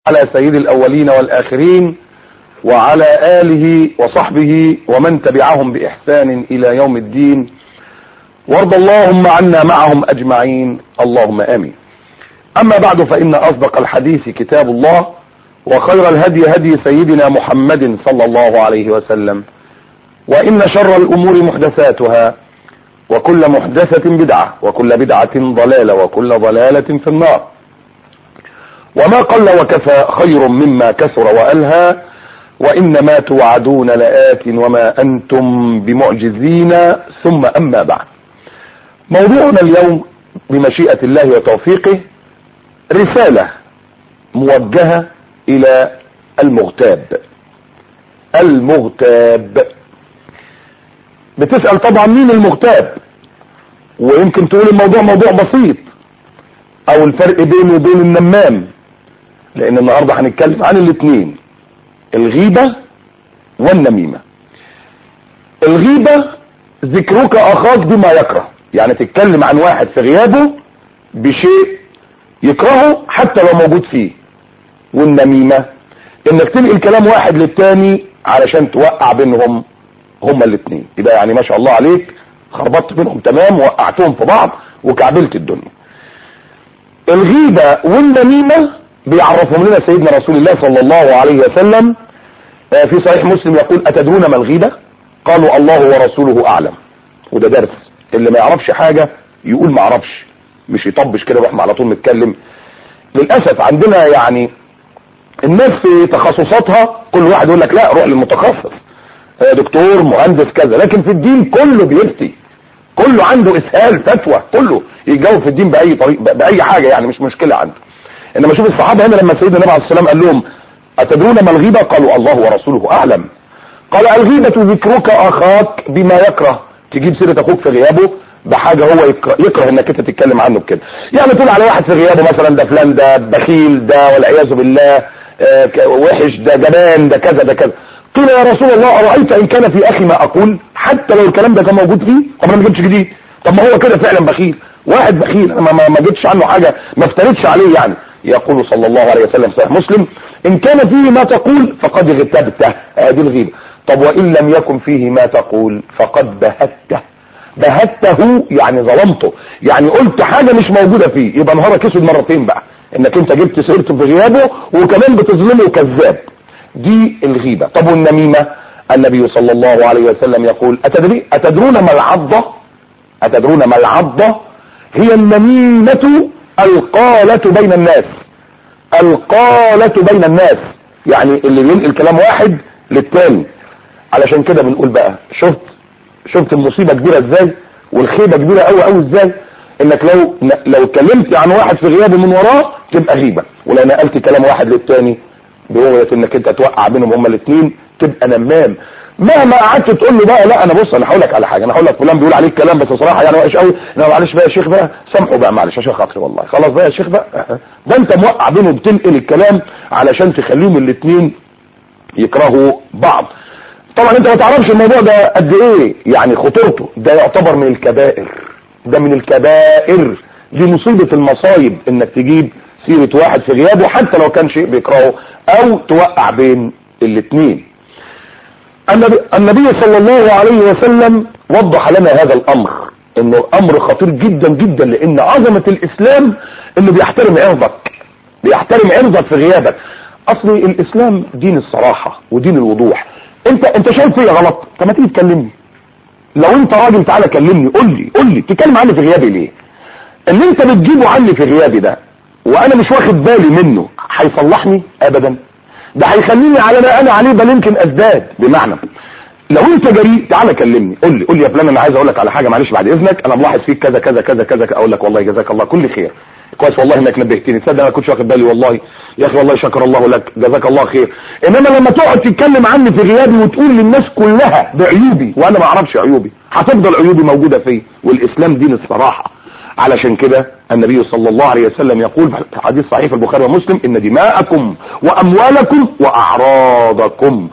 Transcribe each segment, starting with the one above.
على سيد الأولين والآخرين وعلى آله وصحبه ومن تبعهم بإحسان إلى يوم الدين وارض اللهم عنا معهم أجمعين اللهم آمين أما بعد فإن أصدق الحديث كتاب الله وخير الهدي هدي سيدنا محمد صلى الله عليه وسلم وإن شر الأمور محدثاتها وكل محدثة بدعة وكل بدعة ضلالة وكل ضلالة في النار وما قل وكفى خير مما كثر وألهى وإنما توعدون لآت وما أنتم بمعجزين ثم أما بعد موضوعنا اليوم بمشيئة الله وتوفيقه رسالة موجهة إلى المغتاب المغتاب بتسأل طبعا مين المغتاب ويمكن تقول الموضوع موضوع بسيط او الفرق بينه وبين النمام لان النهاردة هنتكلم عن الاثنين الغيبة والنميمة الغيبة ذكرك اخاك بما يكره يعني تتكلم عن واحد في غيابه بشيء يكرهه حتى لو موجود فيه والنميمة انك تنقل كلام واحد للتاني علشان توقع بينهم هما الاثنين يبقى يعني ما شاء الله عليك خربطت بينهم تمام وقعتهم في بعض وكعبلت الدنيا الغيبة والنميمة بيعرفهم لنا سيدنا رسول الله صلى الله عليه وسلم في صحيح مسلم يقول أتدرون ما الغيبة قالوا الله ورسوله أعلم وده درس اللي ما يعرفش حاجة يقول ما يعرفش مش يطبش كده واحنا على طول نتكلم للأسف عندنا يعني الناس في تخصصاتها كل واحد يقول لك لا روح للمتخصص دكتور مهندس كذا لكن في الدين كله بيفتي كله عنده اسهال فتوى كله يتجاوب في الدين باي طريق باي حاجه يعني مش مشكله عنده انما شوف الصحابه هنا لما سيدنا النبي عليه السلام قال لهم اتدرون ما الغيبه قالوا الله ورسوله اعلم قال الغيبه ذكرك اخاك بما يكره تجيب سيره اخوك في غيابه بحاجه هو يكره, يكره انك انت تتكلم عنه بكده يعني تقول على واحد في غيابه مثلا ده فلان ده بخيل ده والعياذ بالله وحش ده جبان ده كذا ده كذا قيل يا رسول الله أرأيت إن كان في أخي ما أقول حتى لو الكلام ده كان موجود فيه طب أنا ما جبتش جديد طب ما هو كده فعلا بخيل واحد بخيل أنا ما, ما جبتش عنه حاجة ما افترضش عليه يعني يقول صلى الله عليه وسلم صحيح مسلم إن كان فيه ما تقول فقد اغتبته هذه الغيبة طب وإن لم يكن فيه ما تقول فقد بهته بهته يعني ظلمته يعني قلت حاجة مش موجودة فيه يبقى نهارك اسود مرتين بقى انك انت جبت سيرته في غيابه وكمان بتظلمه كذاب دي الغيبة طب والنميمة النبي صلى الله عليه وسلم يقول أتدري أتدرون ما العضة أتدرون ما العضة هي النميمة القالة بين الناس القالة بين الناس يعني اللي بينقل كلام واحد للتاني علشان كده بنقول بقى شفت شفت المصيبة كبيرة ازاي والخيبة كبيرة قوي قوي ازاي انك لو لو اتكلمت عن واحد في غيابه من وراه تبقى غيبة ولو نقلت كلام واحد للتاني بوغية انك انت توقع بينهم هما الاثنين تبقى نمام مهما قعدت تقول له بقى لا انا بص انا هقول لك على حاجه انا هقول لك فلان بيقول عليك كلام بس صراحه يعني وحش قوي انا معلش بقى يا شيخ بقى سامحه بقى معلش عشان خاطري والله خلاص بقى يا شيخ بقى ده انت موقع بينهم بتنقل الكلام علشان تخليهم الاثنين يكرهوا بعض طبعا انت ما تعرفش الموضوع ده قد ايه يعني خطورته ده يعتبر من الكبائر ده من الكبائر دي مصيبه المصايب انك تجيب سيرة واحد في غيابه حتى لو كان شيء بيكرهه او توقع بين الاثنين النبي, النبي صلى الله عليه وسلم وضح لنا هذا الامر انه امر خطير جدا جدا لان عظمة الاسلام انه بيحترم عرضك بيحترم عرضك في غيابك اصلي الاسلام دين الصراحة ودين الوضوح انت انت شايف ايه غلط طب ما تيجي تكلمني لو انت راجل تعالى كلمني قول لي قول لي تتكلم عني في غيابي ليه اللي انت بتجيبه عني في غيابي ده وانا مش واخد بالي منه هيصلحني ابدا ده هيخليني على ما انا عليه بل يمكن ازداد بمعنى لو انت جريء تعالى كلمني قول لي قول لي يا فلان انا عايز اقول لك على حاجه معلش بعد اذنك انا ملاحظ فيك كذا كذا كذا كذا اقول لك والله جزاك الله كل خير كويس والله انك نبهتني تصدق انا كنتش واخد بالي والله يا اخي والله شكر الله لك جزاك الله خير انما لما تقعد تتكلم عني في غيابي وتقول للناس كلها بعيوبي وانا ما اعرفش عيوبي هتفضل عيوبي موجوده فيا والاسلام دين الصراحه علشان كده النبي صلى الله عليه وسلم يقول في حديث صحيح في البخاري ومسلم ان دماءكم واموالكم واعراضكم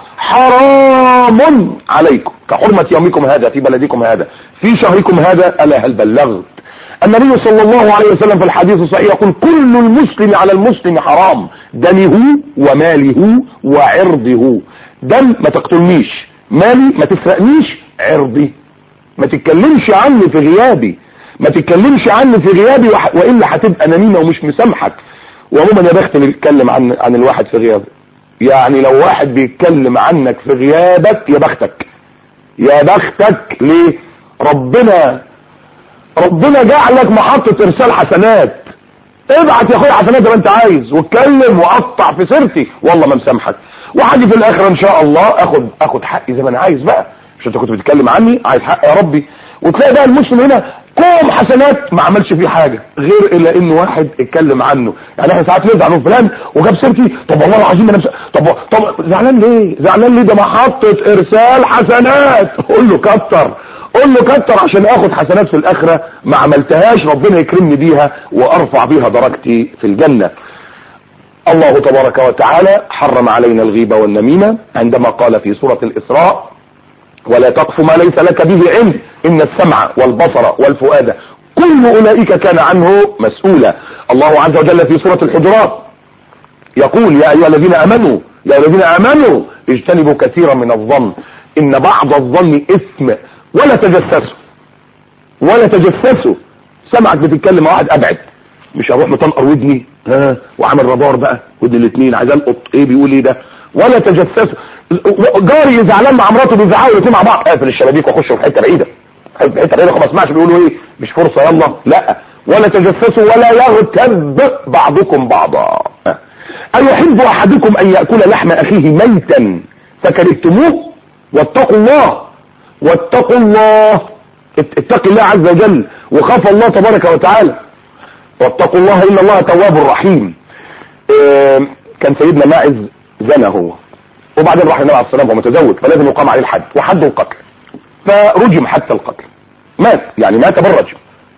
حرام عليكم كحرمة يومكم هذا في بلدكم هذا في شهركم هذا الا هل بلغت النبي صلى الله عليه وسلم في الحديث الصحيح يقول كل المسلم على المسلم حرام دمه وماله وعرضه دم ما تقتلنيش مالي ما تسرقنيش عرضي ما تتكلمش عني في غيابي ما تتكلمش عني في غيابي والا هتبقى نميمه ومش مسامحك وعموما يا بخت اللي بيتكلم عن عن الواحد في غيابه يعني لو واحد بيتكلم عنك في غيابك يا بختك يا بختك ليه ربنا ربنا جعلك محطة ارسال حسنات ابعت يا اخويا حسنات زي ما انت عايز واتكلم وقطع في سيرتي والله ما مسامحك وحاجي في الاخر ان شاء الله اخد اخد حقي زي ما انا عايز بقى مش انت كنت بتتكلم عني عايز حق يا ربي وتلاقي بقى المسلم هنا كوم حسنات ما عملش فيه حاجة غير الا ان واحد اتكلم عنه يعني احنا ساعات نزعل من فلان وجاب سيرتي طب والله العظيم انا مس... طب طب زعلان ليه زعلان ليه ده محطة ارسال حسنات قول له كتر قول له كتر عشان اخد حسنات في الاخرة ما عملتهاش ربنا يكرمني بيها وارفع بيها درجتي في الجنة الله تبارك وتعالى حرم علينا الغيبة والنميمة عندما قال في سورة الاسراء ولا تقف ما ليس لك به علم ان السمع والبصر والفؤاد كل اولئك كان عنه مسؤولا الله عز وجل في سورة الحجرات يقول يا ايها الذين امنوا يا ايها الذين امنوا اجتنبوا كثيرا من الظن ان بعض الظن اثم ولا تجسسوا ولا تجسسوا سمعك بتتكلم مع واحد ابعد مش هروح مطنقر ودني ها وعامل رادار بقى ودي الاثنين عايز القط ايه بيقول ايه ده ولا تجسسوا جاري زعلان مع مراته بيزعقوا الاثنين مع بعض اقفل الشبابيك واخش في حته بعيده حته بعيده ما اسمعش بيقولوا ايه مش فرصه يلا لا ولا تجسسوا ولا يغتب بعضكم بعضا ايحب احدكم ان ياكل لحم اخيه ميتا فكرهتموه واتقوا الله واتقوا الله اتق الله عز وجل وخاف الله تبارك وتعالى واتقوا الله ان الله تواب رحيم اه كان سيدنا ماعز زنى هو وبعدين راح النبي عليه الصلاه والسلام ومتزوج فلازم يقام عليه الحد وحد القتل فرجم حتى القتل مات يعني مات بالرجم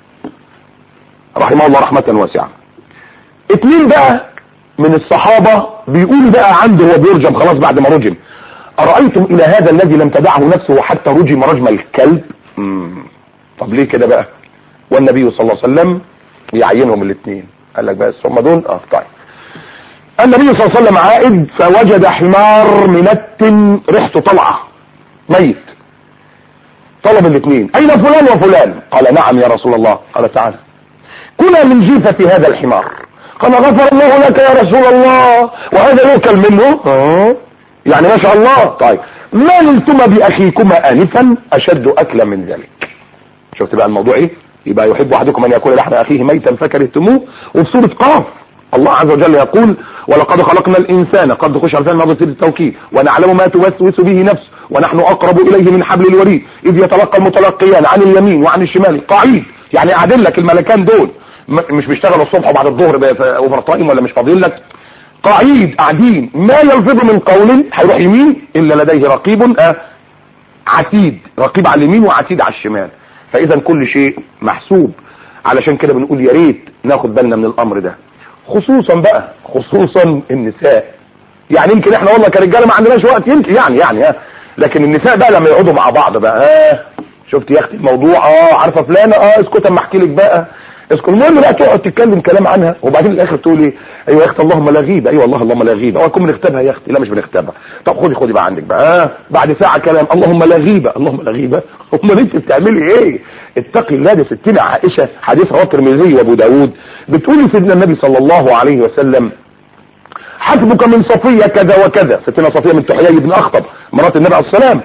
رحمه الله رحمة واسعة اتنين بقى من الصحابة بيقولوا بقى عنده هو بيرجم خلاص بعد ما رجم أرأيتم إلى هذا الذي لم تدعه نفسه حتى رجم رجم الكلب مم. طب ليه كده بقى والنبي صلى الله عليه وسلم يعينهم الاثنين قال لك بس هم دول اه طيب النبي صلى الله عليه وسلم عائد فوجد حمار منتن ريحته طلعه ميت طلب الاثنين اين فلان وفلان قال نعم يا رسول الله قال تعالى كنا من جيفة هذا الحمار قال غفر الله لك يا رسول الله وهذا يؤكل منه اه يعني ما شاء الله طيب ما نلتم باخيكما انفا اشد اكلا من ذلك شفت بقى الموضوع ايه يبقى يحب احدكم ان ياكل لحم اخيه ميتا فكرهتموه وفي سوره قاف الله عز وجل يقول ولقد خلقنا الانسان قد خش على ماضي التوكيد ونعلم ما توسوس به نفسه ونحن اقرب اليه من حبل الوريد اذ يتلقى المتلقيان عن اليمين وعن الشمال قعيد يعني قاعدين لك الملكان دول مش بيشتغلوا الصبح وبعد الظهر اوفر تايم ولا مش فاضيين لك قاعد قاعدين ما يلفظ من قول هيروح يمين الا لديه رقيب آه عتيد رقيب على اليمين وعتيد على الشمال فاذا كل شيء محسوب علشان كده بنقول يا ريت ناخد بالنا من الامر ده خصوصا بقى خصوصا النساء يعني يمكن احنا والله كرجاله ما عندناش وقت يمكن يعني يعني ها لكن النساء بقى لما يقعدوا مع بعض بقى اه شفت يا اختي الموضوع اه عارفه فلانه اه اسكت اما احكي لك بقى اسكت المهم بقى تقعد تتكلم كلام عنها وبعدين الاخر تقول ايه ايوه يا اختي اللهم لا غيبه ايوه والله اللهم لا غيبه اوعى بنختبها يا اختي لا مش بنختبها طب خدي خدي بقى عندك بقى آه بعد ساعه كلام اللهم لا غيبه اللهم لا غيبه امال انت بتعملي ايه اتقي الله دي ستنا عائشه حديث رواه الترمذي وابو داود بتقولي سيدنا النبي صلى الله عليه وسلم حسبك من صفيه كذا وكذا ستنا صفيه من تحيي بن اخطب مرات النبي عليه السلام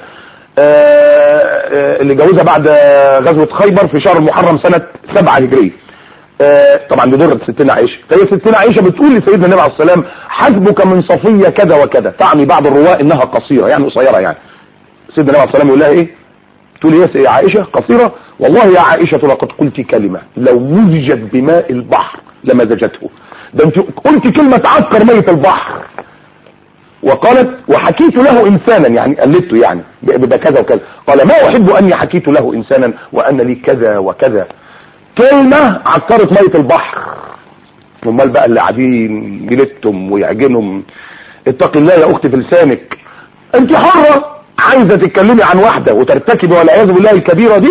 اللي جوزها بعد غزوه خيبر في شهر المحرم سنه 7 هجريه آه طبعا دي ضرة ستنا عائشة فهي ستنا عائشة بتقول لسيدنا النبي عليه السلام حسبك من صفية كذا وكذا تعني بعض الرواة انها قصيرة يعني قصيرة يعني سيدنا النبي عليه السلام يقول لها ايه تقول ايه يا عائشة قصيرة والله يا عائشة لقد قلت كلمة لو مزجت بماء البحر لمزجته ده انت قلت كلمة تعكر مية البحر وقالت وحكيت له انسانا يعني قلدته يعني بده كذا وكذا قال ما احب اني حكيت له انسانا وان لي كذا وكذا كلمة عكرت مية البحر امال بقى اللي قاعدين يلتم ويعجنهم اتقي الله يا اختي في لسانك انت حرة عايزة تتكلمي عن واحدة وترتكبي والعياذ بالله الكبيرة دي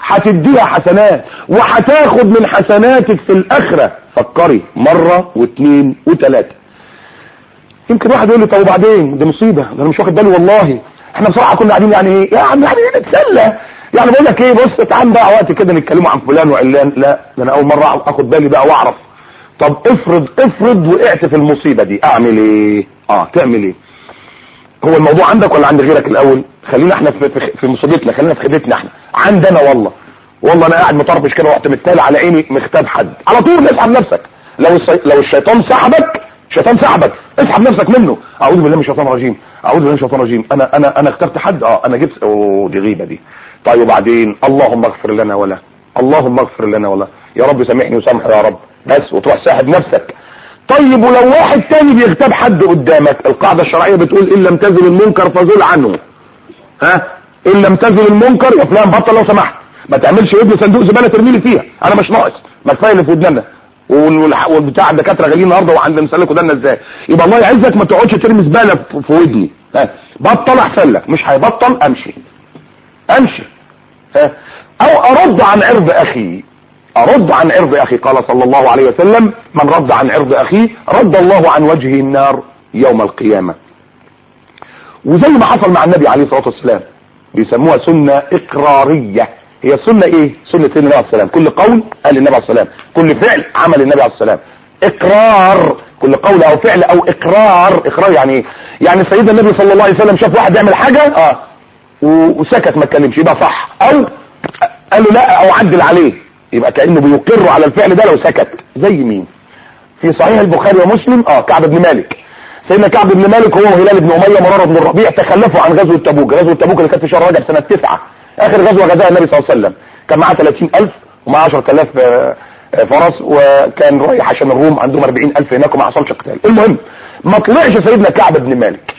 هتديها حسنات وهتاخد من حسناتك في الاخرة فكري مرة واثنين وثلاثة يمكن واحد يقول لي طب وبعدين دي مصيبة ده انا مش واخد بالي والله احنا بصراحة كنا قاعدين يعني ايه يا عم يعني ايه نتسلى يعني بقول لك ايه بص تعال بقى وقت كده نتكلموا عن فلان وعلان لا ده انا اول مرة اخد بالي بقى واعرف طب افرض افرض وقعت في المصيبة دي اعمل ايه اه تعمل ايه هو الموضوع عندك ولا عند غيرك الاول خلينا احنا في, في, في مصيبتنا خلينا في خدتنا احنا عندنا والله والله انا قاعد مطربش كده وقت متنال على عيني مختاب حد على طول اسحب نفسك لو السي... لو الشيطان سحبك الشيطان سحبك اسحب نفسك منه اعوذ بالله من الشيطان الرجيم اعوذ بالله من الشيطان الرجيم انا انا انا اخترت حد اه انا جبت اوه دي غيبه دي طيب وبعدين اللهم اغفر لنا ولا اللهم اغفر لنا ولا يا رب سامحني وسامحه يا رب بس وتروح ساحب نفسك طيب ولو واحد تاني بيغتاب حد قدامك القاعدة الشرعية بتقول ان لم تزل المنكر فزل عنه ها ان لم تزل المنكر يا فلان بطل لو سمحت ما تعملش ابن صندوق زبالة ترميلي فيها انا مش ناقص ما كفايه اللي في ودننا والبتاع الدكاتره غاليين النهارده وعند مسلك ودنا ازاي يبقى الله يعزك ما تقعدش ترمي زباله في ودني ها بطل احسن لك مش هيبطل امشي امشي ها او ارد عن عرض اخي ارد عن عرض اخي قال صلى الله عليه وسلم من رد عن عرض اخيه رد الله عن وجهه النار يوم القيامة وزي ما حصل مع النبي عليه الصلاة والسلام بيسموها سنة اقرارية هي السنة ايه سنة سيدنا النبي عليه السلام كل قول قال النبي عليه السلام كل فعل عمل النبي عليه السلام اقرار كل قول او فعل او اقرار اقرار يعني ايه يعني سيدنا النبي صلى الله عليه وسلم شاف واحد يعمل حاجة اه وسكت ما اتكلمش يبقى صح او قال له لا او عدل عليه يبقى كأنه بيقر على الفعل ده لو سكت زي مين في صحيح البخاري ومسلم اه كعب بن مالك سيدنا كعب بن مالك هو وهلال بن اميه مراره بن الربيع تخلفوا عن غزوه تبوك غزوه تبوك اللي كانت في شهر رجب سنه 9 اخر غزوه غزاها النبي صلى الله عليه وسلم كان معاه 30000 ومعاه 10000 فرس وكان رايح عشان الروم عندهم 40000 هناك وما حصلش قتال المهم ما طلعش سيدنا كعب بن مالك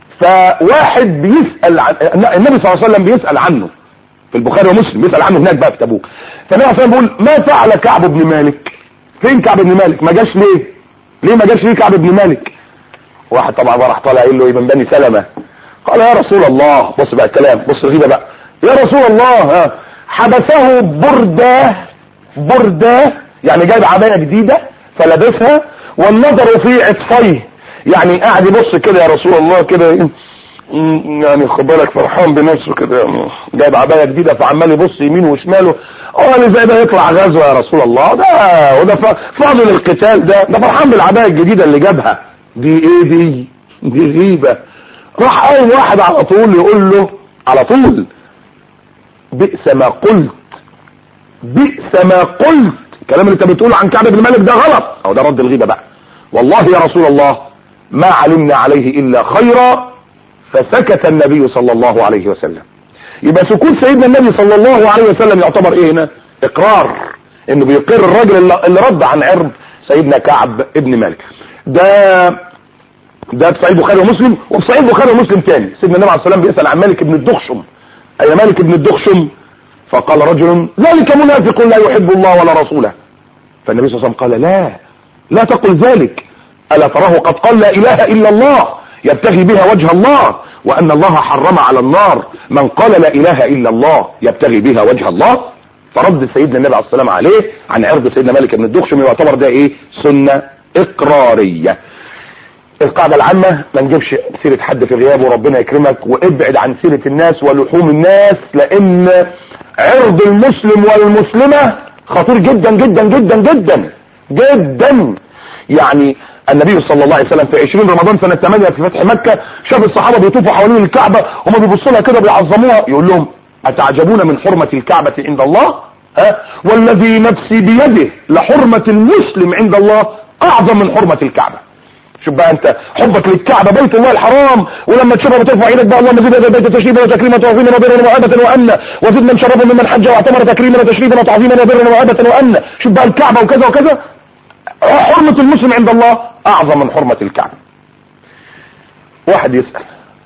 فواحد بيسال عن النبي صلى الله عليه وسلم بيسال عنه في البخاري ومسلم بيسال عنه هناك بقى في تبوك فالنبي صلى الله عليه وسلم بيقول ما فعل كعب بن مالك فين كعب بن مالك ما جاش ليه ليه ما جاش ليه كعب بن مالك واحد طبعا بقى راح طالع قايل له ايه من بني سلمة قال يا رسول الله بص بقى الكلام بص الغيبه بقى يا رسول الله ها حبسه بردة بردة يعني جايب عباية جديدة فلبسها والنظر في عطفيه يعني قاعد يبص كده يا رسول الله كده يعني خد بالك فرحان بنفسه كده جايب عبايه جديده فعمال يبص يمينه وشماله اه اللي زي ده يطلع غزوه يا رسول الله ده وده فاضل القتال ده ده فرحان بالعبايه الجديده اللي جابها دي ايه دي دي غيبه راح قايم واحد على طول يقول له على طول بئس ما قلت بئس ما قلت الكلام اللي انت بتقوله عن كعب بن مالك ده غلط او ده رد الغيبه بقى والله يا رسول الله ما علمنا عليه الا خيرا فسكت النبي صلى الله عليه وسلم يبقى سكوت سيدنا النبي صلى الله عليه وسلم يعتبر ايه هنا اقرار انه بيقر الراجل اللي رد عن عرض سيدنا كعب ابن مالك ده ده في صحيح البخاري ومسلم وفي صحيح البخاري ومسلم تاني سيدنا النبي عليه السلام بيسال عن مالك بن الدخشم اي مالك بن الدخشم فقال رجل ذلك منافق لا يحب الله ولا رسوله فالنبي صلى الله عليه وسلم قال لا لا تقل ذلك الا تراه قد قال لا اله الا الله يبتغي بها وجه الله وان الله حرم على النار من قال لا اله الا الله يبتغي بها وجه الله فرد سيدنا النبي عليه السلام عليه عن عرض سيدنا مالك بن الدخشم يعتبر ده ايه سنة اقرارية القاعدة العامة ما نجيبش سيرة حد في غيابه ربنا يكرمك وابعد عن سيرة الناس ولحوم الناس لان عرض المسلم والمسلمة خطير جدا جدا جدا جدا جدا يعني النبي صلى الله عليه وسلم في 20 رمضان سنة 8 في فتح مكة شاف الصحابة بيطوفوا حوالين الكعبة هم بيبصوا لها كده بيعظموها يقول لهم أتعجبون من حرمة الكعبة عند الله ها والذي نفسي بيده لحرمة المسلم عند الله أعظم من حرمة الكعبة شوف بقى انت حبك للكعبة بيت الله الحرام ولما تشوفها بترفع ايدك بقى اللهم زد البيت تشريفا وتكريما وتعظيما وبرا ومهابة وأن وزد من شرفه ممن حج واعتمر تكريما وتشريفا وتعظيما وبرا ومهابة وأن شوف بقى الكعبة وكذا وكذا حرمة المسلم عند الله اعظم من حرمة الكعبة واحد يسأل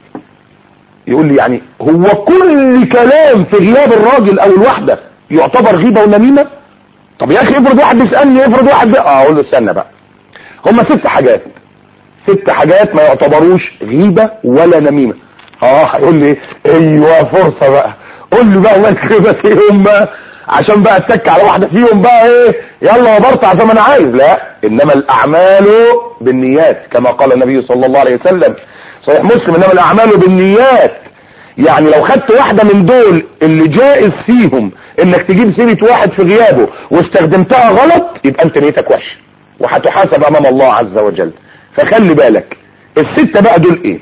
يقول لي يعني هو كل كلام في غياب الراجل او الوحدة يعتبر غيبة ونميمة طب يا اخي افرض واحد بيسألني افرض واحد بقى اه اقول له استنى بقى هما ست حاجات ست حاجات ما يعتبروش غيبة ولا نميمة اه هيقول لي ايوه فرصة بقى قول لي بقى الله يكرمك ايه هما عشان بقى اتك على واحده فيهم بقى ايه يلا وبرطع زي ما انا عايز لا انما الاعمال بالنيات كما قال النبي صلى الله عليه وسلم صحيح مسلم انما الاعمال بالنيات يعني لو خدت واحدة من دول اللي جائز فيهم انك تجيب سيرة واحد في غيابه واستخدمتها غلط يبقى انت نيتك وحشة وهتحاسب امام الله عز وجل فخلي بالك الستة بقى دول ايه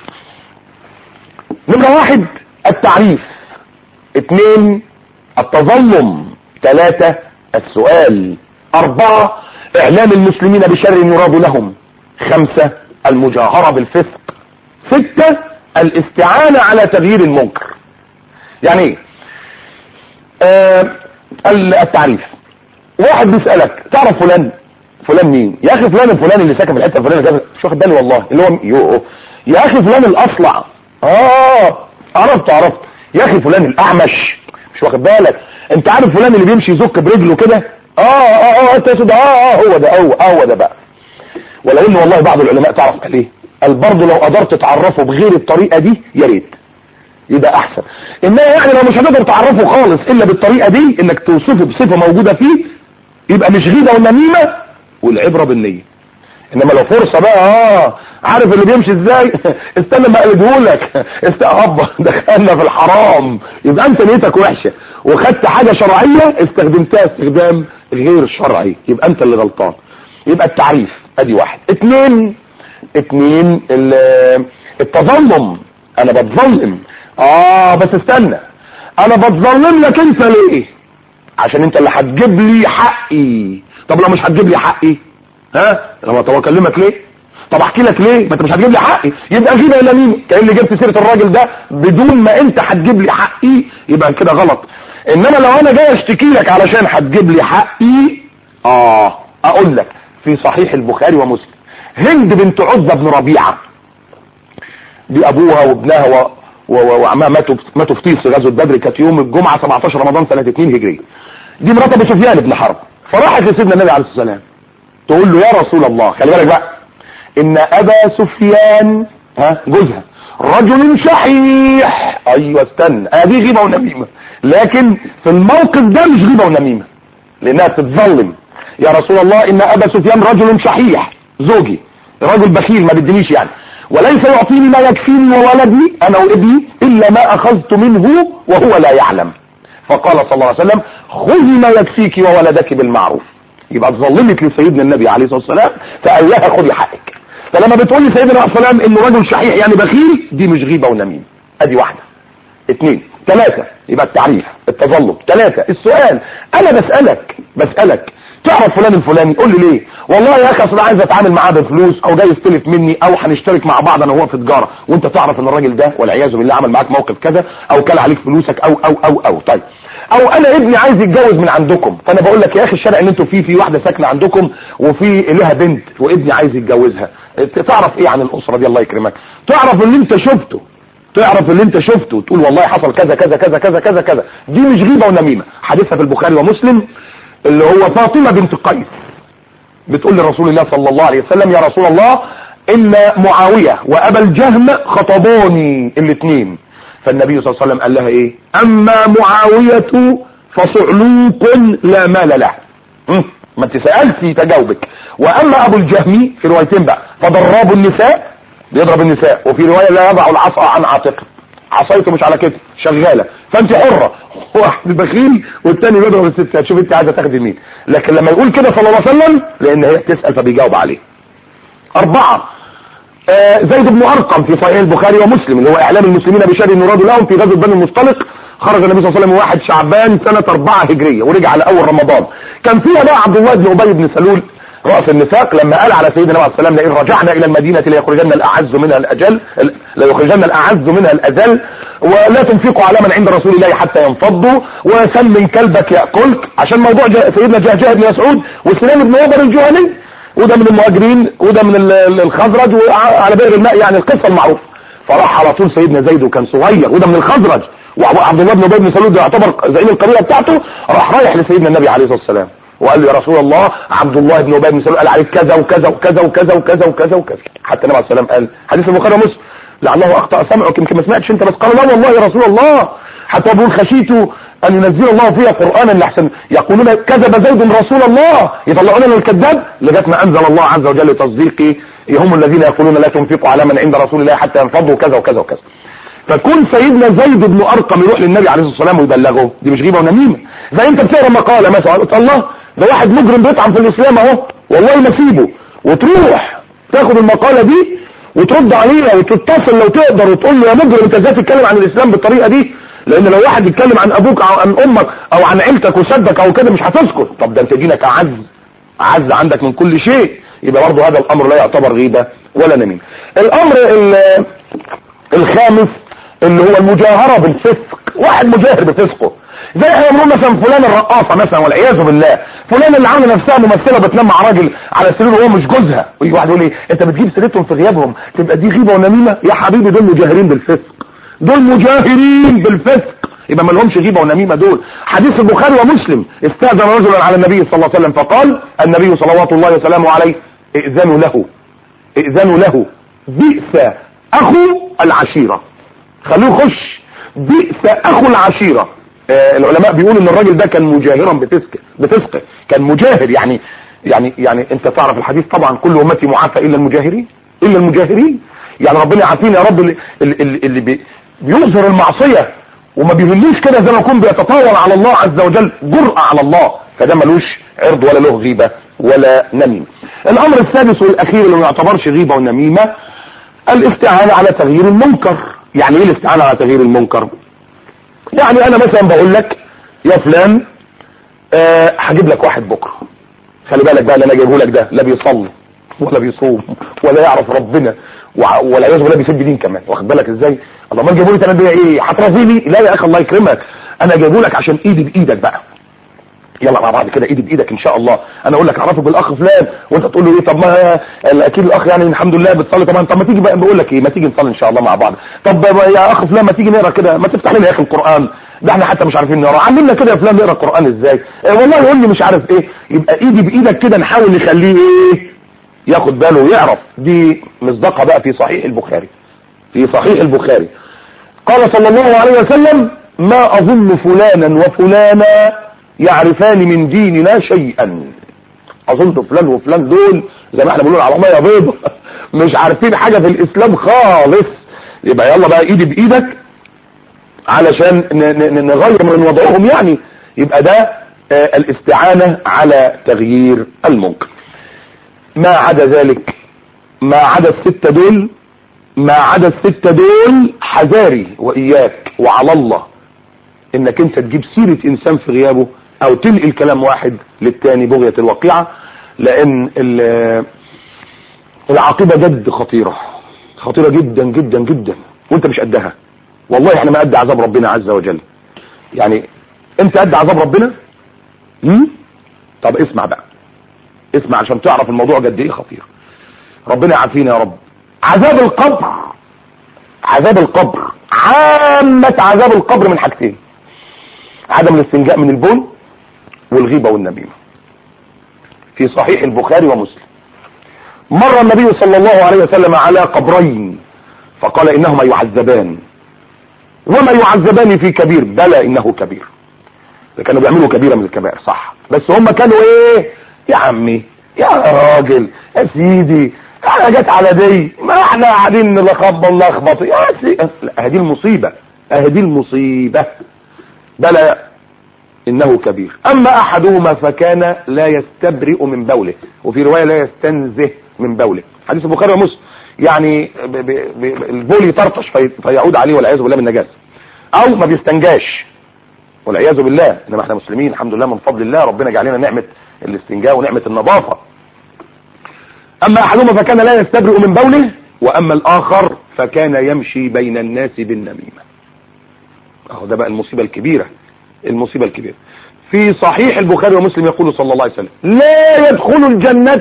نمرة واحد التعريف اتنين التظلم ثلاثة السؤال اربعة اعلام المسلمين بشر يراد لهم خمسة المجاهرة بالفسق ستة الاستعانة على تغيير المنكر يعني ايه آه التعريف واحد بيسألك تعرف فلان فلان مين يا اخي فلان الفلاني اللي ساكن في الحته الفلانيه مش واخد بالي والله اللي هو يو يا اخي فلان الاصلع اه عرفت عرفت يا اخي فلان الاعمش مش واخد بالك انت عارف فلان اللي بيمشي يزك برجله كده اه اه اه انت اه اه هو ده هو هو ده بقى ولو ان والله بعض العلماء تعرف قال ايه قال برضه لو قدرت تعرفه بغير الطريقه دي يا ريت يبقى احسن انما يعني لو مش هتقدر تعرفه خالص الا بالطريقه دي انك توصفه بصفه موجوده فيه يبقى مش غيبه ونميمه والعبره بالنيه انما لو فرصه بقى اه عارف اللي بيمشي ازاي استنى ما اقلبهولك استقبل دخلنا في الحرام يبقى انت نيتك وحشه وخدت حاجه شرعيه استخدمتها استخدام غير شرعي يبقى انت اللي غلطان يبقى التعريف ادي واحد اتنين اتنين التظلم انا بتظلم اه بس استنى انا بتظلم لك انت ليه عشان انت اللي هتجيب لي حقي طب لو مش هتجيب لي حقي ها لما طب اكلمك ليه طب احكي لك ليه ما انت مش هتجيب لي حقي يبقى غيبه الى مين كاني جبت سيره الراجل ده بدون ما انت هتجيب لي حقي يبقى كده غلط انما لو انا جاي اشتكي لك علشان هتجيب لي حقي اه اقول لك في صحيح البخاري ومسلم هند بنت عتبه بن ربيعه دي ابوها وابنها و... و... وعمها ماتوا ماتوا في طيس غزوه بدر كانت يوم الجمعه 17 رمضان سنه 2 هجريه دي مرات ابو سفيان بن حرب فراحت لسيدنا النبي عليه الصلاه والسلام تقول له يا رسول الله خلي بالك بقى ان ابا سفيان ها جوزها رجل شحيح ايوه استنى ادي غيبه ونميمه لكن في الموقف ده مش غيبه ونميمه لانها تتظلم يا رسول الله ان ابا سفيان رجل شحيح زوجي رجل بخيل ما بدنيش يعني وليس يعطيني ما يكفيني وولدي انا وابني الا ما اخذت منه وهو لا يعلم فقال صلى الله عليه وسلم خذي ما يكفيك وولدك بالمعروف يبقى اتظلمت لسيدنا النبي عليه الصلاه والسلام فقال لها خذي حقك فلما بتقول لي سيدنا عليه السلام انه رجل شحيح يعني بخيل دي مش غيبه ونميمه ادي واحده اثنين ثلاثه يبقى التعريف التظلم ثلاثه السؤال انا بسالك بسالك تعرف فلان الفلاني قول لي ليه والله يا اخي اصل عايز اتعامل معاه بفلوس او جاي يستلف مني او هنشترك مع بعض انا وهو في تجاره وانت تعرف ان الراجل ده والعياذ بالله عمل معاك موقف كذا او كل عليك فلوسك او او او او طيب او انا ابني عايز يتجوز من عندكم فانا بقول لك يا اخي الشارع اللي انتوا فيه في واحده ساكنه عندكم وفي لها بنت وابني عايز يتجوزها تعرف ايه عن الاسره دي الله يكرمك تعرف اللي انت شفته تعرف اللي انت شفته وتقول والله حصل كذا كذا كذا كذا كذا كذا دي مش غيبه ونميمه حديثها في البخاري ومسلم اللي هو فاطمه بنت قيس بتقول لرسول الله صلى الله عليه وسلم يا رسول الله ان معاويه وابا الجهم خطبوني الاثنين فالنبي صلى الله عليه وسلم قال لها ايه اما معاويه فصعلوك لا مال له ما انت سالتي تجاوبك واما ابو الجهم في روايتين بقى فضراب النساء بيضرب النساء وفي روايه لا يضع العصا عن عاتقه عصايته مش على كده شغاله فانت حره واحد بخيل والتاني بيضرب الستات شوف انت عايزه تاخدي مين لكن لما يقول كده صلى الله عليه وسلم لان هي بتسال فبيجاوب عليه اربعه آه زيد بن ارقم في صحيح البخاري ومسلم اللي هو اعلام المسلمين بشر يراد لهم في غزوه بني المصطلق خرج النبي صلى الله عليه وسلم واحد شعبان سنه اربعه هجريه ورجع على اول رمضان كان فيها بقى عبد الله بن ابي بن سلول رأس النفاق لما قال على سيدنا عليه السلام لئن رجعنا الى المدينة ليخرجن الاعز منها الاجل ليخرجن الاعز منها الاذل ولا تنفقوا على من عند رسول الله حتى ينفضوا وسمن كلبك يأكلك عشان موضوع جا سيدنا جهجاه بن مسعود وسلام بن عمر الجهني وده من المهاجرين وده من الخزرج وعلى بئر الماء يعني القصة المعروفة فراح على طول سيدنا زيد وكان صغير وده من الخزرج وعبد الله بن ابي بن سلول ده يعتبر زعيم القبيله بتاعته راح رايح لسيدنا النبي عليه الصلاه والسلام وقال له يا رسول الله عبد الله بن ابي بن سلول قال عليك كذا وكذا وكذا وكذا وكذا وكذا وكذا حتى النبي عليه السلام قال حديث البخاري ومسلم لعله اخطا سمعك يمكن ما سمعتش انت بس قال لا والله يا رسول الله حتى بقول خشيت ان ينزل الله فيها قرانا لحسن يقولون كذب زيد رسول الله يطلعون لنا الكذاب لغايه ما انزل الله عز وجل تصديقي هم الذين يقولون لا تنفقوا على من عند رسول الله حتى ينفضوا كذا وكذا وكذا فكون سيدنا زيد بن ارقم يروح للنبي عليه الصلاه والسلام ويبلغه دي مش غيبه ونميمه زي انت بتقرا مقاله مثلا قلت الله ده واحد مجرم بيطعن في الاسلام اهو والله ما سيبه وتروح تاخد المقاله دي وترد عليها وتتصل لو تقدر وتقول له يا مجرم انت ازاي تتكلم عن الاسلام بالطريقه دي لان لو واحد يتكلم عن ابوك او عن امك او عن عيلتك وسبك او كده مش هتسكت طب ده انت دينك اعز اعز عندك من كل شيء يبقى برضه هذا الامر لا يعتبر غيبه ولا نميمه الامر الخامس اللي هو المجاهره بالفسق واحد مجاهر بفسقه زي احنا بنقول مثلا فلان الرقاصه مثلا والعياذ بالله فلان اللي عامله نفسها ممثله بتنام مع راجل على سرير وهو مش جوزها ويجي واحد يقول لي انت بتجيب سيرتهم في غيابهم تبقى دي غيبه ونميمه يا حبيبي دول مجاهرين بالفسق دول مجاهرين بالفسق يبقى ما لهمش غيبه ونميمه دول حديث البخاري ومسلم استاذن رجلا على النبي صلى الله عليه وسلم فقال النبي صلوات الله وسلامه عليه ائذنوا له ائذنوا له بئس اخو العشيره خلوه يخش بئس اخو العشيره آه العلماء بيقولوا ان الراجل ده كان مجاهرا بفسق بفسق كان مجاهر يعني يعني يعني انت تعرف الحديث طبعا كل امتي معافى الا المجاهرين الا المجاهرين يعني ربنا يعافينا يا رب اللي, اللي, اللي بي بيظهر المعصيه وما بيهموش كده زي ما يكون بيتطاول على الله عز وجل جرأة على الله فده ملوش عرض ولا له غيبة ولا نميمة الامر السادس والاخير اللي ما يعتبرش غيبة ونميمة الاستعانة على تغيير المنكر يعني ايه الاستعانة على تغيير المنكر يعني انا مثلا بقول لك يا فلان أه هجيب لك واحد بكرة خلي بالك بقى اللي انا جايبه لك ده لا بيصلي ولا بيصوم ولا يعرف ربنا ولا يعوذ بالله بيسب دين كمان واخد بالك ازاي الله ما جايبوا لي تنبيه ايه هترضيني لا يا اخي الله يكرمك انا جايبه لك عشان ايدي بايدك بقى يلا مع بعض كده ايدي بايدك ان شاء الله انا اقول لك اعرفه بالاخ فلان وانت تقول له ايه طب ما اكيد الاخ يعني الحمد لله بتصلي طبعا طب ما تيجي بقى بقول لك ايه ما تيجي نصلي ان شاء الله مع بعض طب يا اخ فلان ما تيجي نقرا كده ما تفتح لنا يا اخي القران ده احنا حتى مش عارفين نقرا علمنا كده يا فلان نقرا القران ازاي اه والله يقول لي مش عارف ايه يبقى ايدي بايدك كده نحاول نخليه ايه ياخد باله ويعرف دي مصداقها بقى في صحيح البخاري في صحيح البخاري قال صلى الله عليه وسلم ما اظن فلانا وفلانا يعرفان من ديننا شيئا اظن فلان وفلان دول زي ما احنا بنقول على ميه بيض مش عارفين حاجة في الاسلام خالص يبقى يلا بقى ايدي بايدك علشان نغير من وضعهم يعني يبقى ده آه الاستعانة على تغيير المنكر ما عدا ذلك ما عدا الستة دول ما عدا الستة دول حذاري وإياك وعلى الله انك انت تجيب سيرة انسان في غيابه او تنقل كلام واحد للتاني بغية الوقيعة لان العاقبة جد خطيرة خطيرة جدا جدا جدا وانت مش قدها والله احنا ما قد عذاب ربنا عز وجل يعني انت قد عذاب ربنا هم؟ طب اسمع بقى اسمع عشان تعرف الموضوع قد ايه خطير ربنا يعافينا يا رب عذاب القبر عذاب القبر عامة عذاب القبر من حاجتين عدم الاستنجاء من البول والغيبة والنميمة في صحيح البخاري ومسلم مر النبي صلى الله عليه وسلم على قبرين فقال انهما يعذبان وما يعذبان في كبير بلى انه كبير كانوا بيعملوا كبيرة من الكبائر صح بس هم كانوا ايه يا عمي يا راجل يا سيدي انا جت على دي ما احنا قاعدين نلخبط نلخبط يا سيدي هذه المصيبة هذه المصيبة بلى انه كبير اما احدهما فكان لا يستبرئ من بوله وفي رواية لا يستنزه من بوله حديث البخاري ومسلم يعني ب ب ب البول يطرطش في فيعود عليه والعياذ بالله من النجاسه او ما بيستنجاش والعياذ بالله انما احنا مسلمين الحمد لله من فضل الله ربنا جعل لنا نعمه الاستنجاء ونعمه النظافه اما احدهما فكان لا يستبرئ من بوله واما الاخر فكان يمشي بين الناس بالنميمه اهو ده بقى المصيبه الكبيره المصيبه الكبيره في صحيح البخاري ومسلم يقول صلى الله عليه وسلم لا يدخل الجنه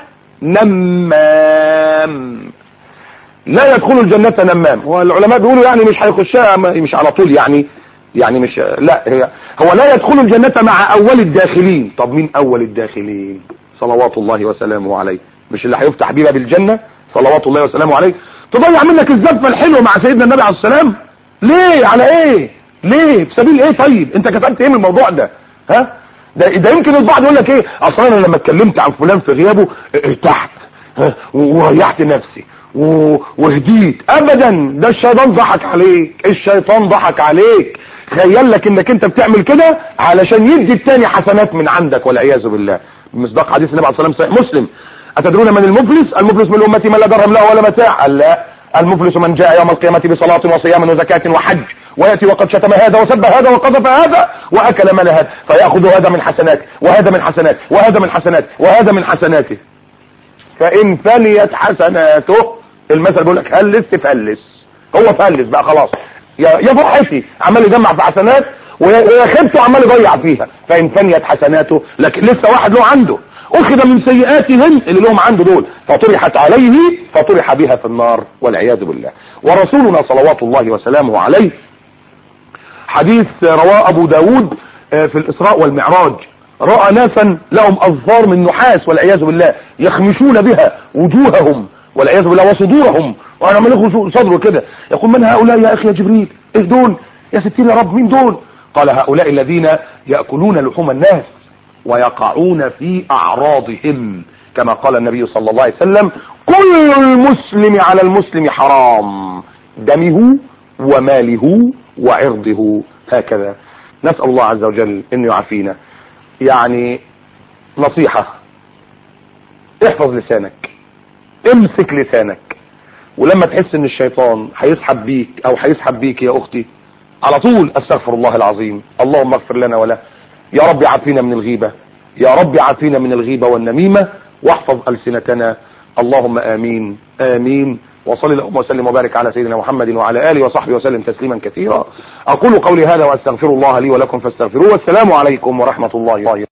نمام لا يدخل الجنة نمام والعلماء بيقولوا يعني مش هيخشها مش على طول يعني يعني مش لا هي هو لا يدخل الجنة مع اول الداخلين طب مين اول الداخلين صلوات الله وسلامه عليه مش اللي هيفتح بيه باب الجنة صلوات الله وسلامه عليه تضيع منك الزفة الحلوة مع سيدنا النبي عليه السلام ليه على ايه ليه بسبيل ايه طيب انت كتبت ايه من الموضوع ده ها ده, ده يمكن البعض يقول لك ايه اصلا انا لما اتكلمت عن فلان في غيابه ارتحت ها، وريحت نفسي و- وهديت ابدا ده الشيطان ضحك عليك الشيطان ضحك عليك خيل لك انك انت بتعمل كده علشان يدي التاني حسنات من عندك والعياذ بالله مصداق حديث النبي عليه الصلاه والسلام صحيح مسلم اتدرون من المفلس المفلس من امتي من لا درهم له ولا متاع قال لا المفلس من جاء يوم القيامة بصلاة وصيام وزكاة وحج ويأتي وقد شتم هذا وسب هذا وقذف هذا وأكل مال هذا فيأخذ هذا من حسناته وهذا من حسناته وهذا من حسناته وهذا من حسناته فإن فنيت حسناته المثل بيقول لك هلس تفلس هو فلس بقى خلاص يا يا فرحتي عمال يجمع في حسنات ويا ويا خيبته عمال يضيع فيها فإن فنيت حسناته لكن لسه واحد له عنده أخذ من سيئاتهم اللي لهم عنده دول فطرحت عليه فطرح بها في النار والعياذ بالله ورسولنا صلوات الله وسلامه عليه حديث رواه أبو داود آه، في الإسراء والمعراج رأى ناسا لهم أظفار من نحاس والعياذ بالله يخمشون بها وجوههم والعياذ بالله وصدورهم وانا ملك صدره كده يقول من هؤلاء يا اخي يا جبريل ايه دول يا ستين يا رب مين دول قال هؤلاء الذين يأكلون لحوم الناس ويقعون في أعراضهم كما قال النبي صلى الله عليه وسلم كل المسلم على المسلم حرام دمه وماله وعرضه هكذا نسأل الله عز وجل انه يعافينا يعني نصيحة احفظ لسانك امسك لسانك ولما تحس ان الشيطان هيسحب بيك او هيسحب بيك يا اختي على طول استغفر الله العظيم اللهم اغفر لنا وله يا رب عافينا من الغيبة يا رب عافينا من الغيبة والنميمة واحفظ ألسنتنا اللهم آمين آمين وصل اللهم وسلم وبارك على سيدنا محمد وعلى آله وصحبه وسلم تسليما كثيرا أقول قولي هذا وأستغفر الله لي ولكم فاستغفروه والسلام عليكم ورحمة الله